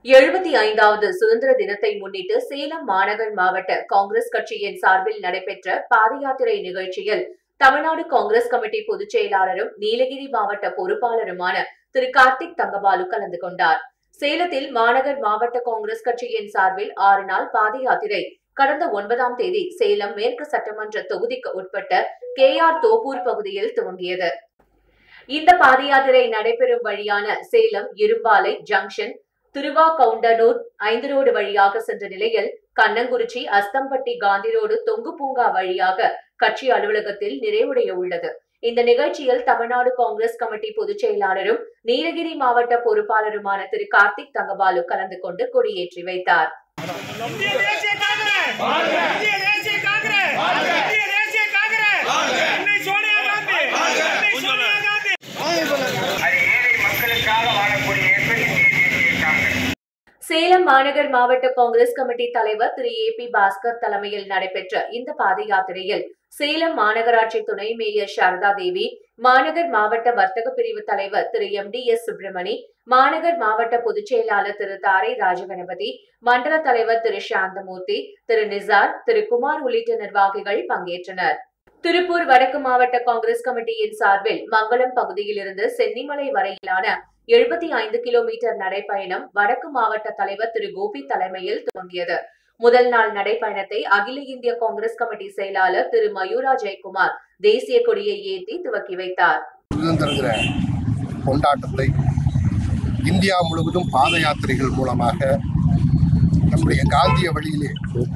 எழுபத்தி ஐந்தாவது சுதந்திர தினத்தை முன்னிட்டு சேலம் மாநகர் மாவட்ட காங்கிரஸ் கட்சியின் சார்பில் நடைபெற்ற பாதயாத்திரை நிகழ்ச்சியில் தமிழ்நாடு காங்கிரஸ் கமிட்டி பொதுச் செயலாளரும் நீலகிரி மாவட்ட பொறுப்பாளருமான திரு கார்த்திக் தங்கபாலு கலந்து கொண்டார் சேலத்தில் மாநகர் மாவட்ட காங்கிரஸ் கட்சியின் சார்பில் ஆறு நாள் பாத யாத்திரை கடந்த ஒன்பதாம் தேதி சேலம் மேற்கு சட்டமன்ற தொகுதிக்கு உட்பட்ட கே ஆர் தோப்பூர் பகுதியில் துவங்கியது இந்த பாத யாத்திரை நடைபெறும் வழியான சேலம் இரும்பாலை ஜங்ஷன் திருவாகவுண்டனூர் ஐந்து ரோடு வழியாக சென்ற நிலையில் கண்ணங்குறிச்சி அஸ்தம்பட்டி காந்தி ரோடு தொங்கு பூங்கா வழியாக கட்சி அலுவலகத்தில் நிறைவுடைய உள்ளது இந்த நிகழ்ச்சியில் தமிழ்நாடு காங்கிரஸ் கமிட்டி பொதுச் செயலாளரும் நீலகிரி மாவட்ட பொறுப்பாளருமான திரு கார்த்திக் தங்கபாலு கலந்து கொண்டு கொடியேற்றி வைத்தார் இந்திய தேசிய காங்கிரஸ் இந்திய தேசிய காங்கிரஸ் இந்திய தேசிய காங்கிரஸ் அன்னை சோனியா காந்தி அன்னை சோனியா காந்தி அது ஏழை மக்களுக்காக வாழக்கூடிய இயக்கம் இந்திய தேசிய காங்கிரஸ் சேலம் மாநகர் மாவட்ட காங்கிரஸ் கமிட்டி தலைவர் திரு ஏ பி பாஸ்கர் தலைமையில் நடைபெற்ற இந்த பாத யாத்திரையில் சேலம் மாநகராட்சி துணை மேயர் சாரதா தேவி மாநகர் மாவட்ட வர்த்தக பிரிவு தலைவர் திரு எம் டி எஸ் சுப்பிரமணி மாநகர் மாவட்ட பொதுச் செயலாளர் திரு தாரை ராஜகணபதி மண்டல தலைவர் திரு சாந்தமூர்த்தி திரு நிசார் திரு குமார் உள்ளிட்ட நிர்வாகிகள் பங்கேற்றனர் திருப்பூர் வடக்கு மாவட்ட காங்கிரஸ் கமிட்டியின் சார்பில் மங்களம் பகுதியிலிருந்து சென்னிமலை வரையிலான எழுபத்தி ஐந்து கிலோமீட்டர் நடைப்பயணம் வடக்கு மாவட்ட தலைவர் திரு கோபி தலைமையில் துவங்கியது முதல் நாள் நடைப்பயணத்தை அகில இந்திய காங்கிரஸ் கமிட்டி செயலாளர் திரு மயூரா ஜெயக்குமார் தேசிய கொடியை ஏற்றி துவக்கி வைத்தார் சுதந்திர தின கொண்டாட்டத்தை இந்தியா முழுவதும் பாத யாத்திரைகள் மூலமாக நம்முடைய காந்திய வழியிலே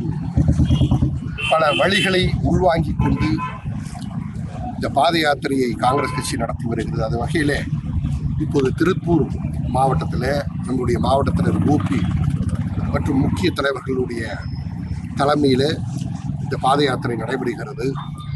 பல வழிகளை உள்வாங்கிக் கொண்டு இந்த பாத யாத்திரையை காங்கிரஸ் கட்சி நடத்தி வருகிறது அது வகையிலே இப்போது திருப்பூர் மாவட்டத்தில் நம்முடைய மாவட்டத்தினர் கோபி மற்றும் முக்கிய தலைவர்களுடைய தலைமையில் இந்த பாத யாத்திரை நடைபெறுகிறது